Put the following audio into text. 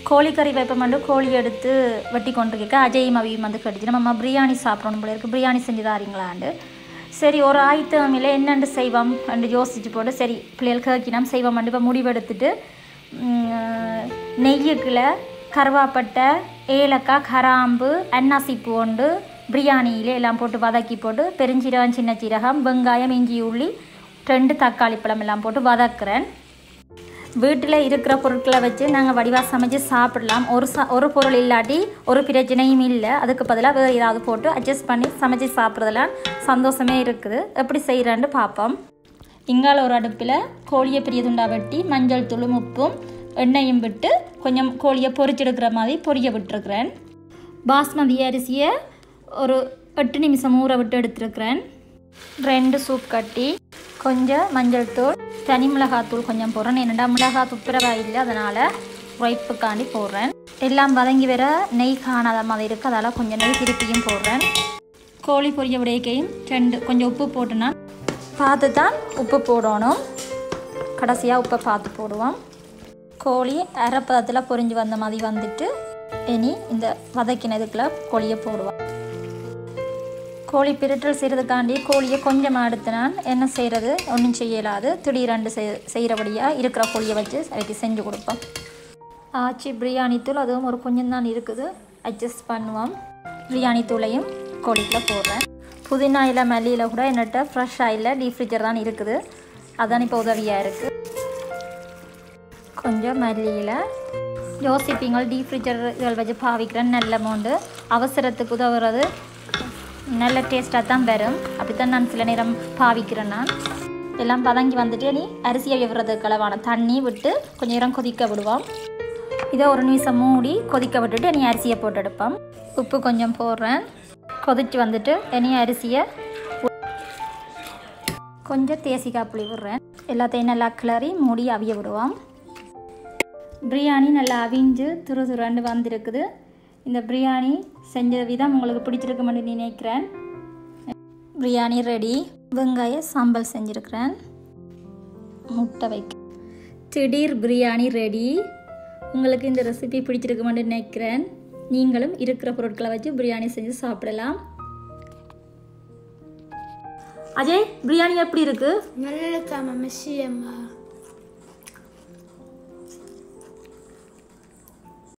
கோழிக்கறி வைப்பமெண்டு கோழி எடுத்து வெட்டி கொண்டிருக்க அஜயும் அவியும் வந்து கடிச்சு நம்ம பிரியாணி சாப்பிடணும் போல இருக்குது பிரியாணி செஞ்சு தாரீங்களாண்டு சரி ஒரு ஆயத்தமில்ல என்னென்று செய்வோம் என்று யோசிச்சு போட்டு சரி பிள்ளைகள் கேட்கினோம் செய்வோம் இப்போ முடிவெடுத்துட்டு ம், நெய்யுக்குள்ள கருவாப்பட்டை ஏலக்காய் கராம்பு அன்னாசி பூண்டு பிரியாணியில எல்லாம் போட்டு வதக்கி போட்டு பெருஞ்சீரகம் சின்ன சீரகம் வெங்காயம் இஞ்சி உள்ளி ரெண்டு தக்காளி பழம் எல்லாம் போட்டு வதக்குறேன் வீட்டில் இருக்கிற பொருட்களை வச்சு நாங்கள் வடிவாக சமைச்சு சாப்பிடலாம் ஒரு சா ஒரு பொருள் இல்லாட்டி ஒரு பிரச்சனையும் இல்லை அதுக்கு பதிலாக வேறு ஏதாவது போட்டு அட்ஜஸ்ட் பண்ணி சமைச்சு சாப்பிட்றதுல சந்தோஷமே இருக்குது எப்படி செய்கிறேன்னு பார்ப்போம் இங்கால ஒரு அடுப்பில் கோழியை பெரிய துண்டா வெட்டி மஞ்சள் தூளும் உப்பும் எண்ணெயும் விட்டு கொஞ்சம் கோழியை பொரிச்செடுக்கிற மாதிரி பொரிய விட்டுருக்குறேன் பாஸ்மதி அரிசியை ஒரு எட்டு நிமிஷம் ஊற விட்டு எடுத்துருக்கிறேன் ரெண்டு சூப் கட்டி கொஞ்சம் மஞ்சள் தூள் தனி மிளகாத்தூள் கொஞ்சம் போடுறேன் என்னடா மிளகாய் துப்புரவா இல்லை அதனால் உழைப்புக்காண்டி போடுறேன் எல்லாம் வதங்கி வர நெய் காணாத மாதிரி இருக்குது அதால் கொஞ்சம் நெய் திருப்பியும் போடுறேன் கோழி பொரிய விடைக்கையும் ரெண்டு கொஞ்சம் உப்பு போட்டுனா பார்த்து தான் உப்பு போடணும் கடைசியாக உப்பை பார்த்து போடுவோம் கோழி அரைப்பதத்தில் பொரிஞ்சு வந்த மாதிரி வந்துட்டு இனி இந்த வதக்கினதுக்குள்ள கோழியை போடுவோம் கோழி பிரட்டல் செய்கிறதுக்காண்டி கோழியை கொஞ்சமாக எடுத்து நான் என்ன செய்கிறது ஒன்றும் செய்யலாது திடீரெண்டு செய் செய்கிறபடியாக இருக்கிற கோழியை வச்சு அதுக்கு செஞ்சு கொடுப்போம் ஆச்சி பிரியாணி தூள் அதுவும் ஒரு கொஞ்சம் தான் இருக்குது அட்ஜஸ்ட் பண்ணுவோம் பிரியாணி தூளையும் கோழிக்குள்ள போடுறேன் புதினா இல்லை மல்லியில் கூட என்னட்ட ஃப்ரெஷ் ஆயில் டீப் ஃப்ரிஜர் தான் இருக்குது அதான் இப்போ உதவியாக இருக்குது கொஞ்சம் மல்லியில் யோசிப்பீங்க டீப் ஃப்ரிஜர் இதில் வச்சு பாவிக்கிறேன் நல்ல அமௌண்ட்டு அவசரத்துக்கு உதவுறது நல்ல டேஸ்ட்டாக தான் வரும் அப்படித்தான் நான் சில நேரம் பாவிக்கிறேன் நான் எல்லாம் பதங்கி வந்துட்டு நீ அரிசியை விடுறதுக்கு அளவான தண்ணி விட்டு கொஞ்சம் நேரம் கொதிக்க விடுவோம் இதை ஒரு நிமிஷம் மூடி கொதிக்க விட்டுட்டு நீ அரிசியை போட்டு எடுப்போம் உப்பு கொஞ்சம் போடுறேன் கொதிச்சு வந்துட்டு இனி அரிசியை உ- கொஞ்சம் தேசிக்காய் புளி விடுறேன் எல்லாத்தையும் நல்லா கிளறி மூடி அவிய விடுவோம் பிரியாணி நல்லா அவிஞ்சு துரு துருண்டு வந்திருக்குது இந்த பிரியாணி செஞ்ச விதம் உங்களுக்கு பிடிச்சிருக்குமென்னு நினைக்கிறேன் பிரியாணி ரெடி வெங்காய சாம்பல் செஞ்சுருக்கிறேன் முட்டை வைக்க திடீர் பிரியாணி ரெடி உங்களுக்கு இந்த ரெசிபி பிடிச்சிருக்குமென்னு நினைக்கிறேன் நீங்களும் இருக்கிற பொருட்களை வச்சு பிரியாணி செஞ்சு சாப்பிடலாம் அஜய் பிரியாணி எப்படி இருக்குது நல்லா இருக்காம மெஸ்ஸி அம்மா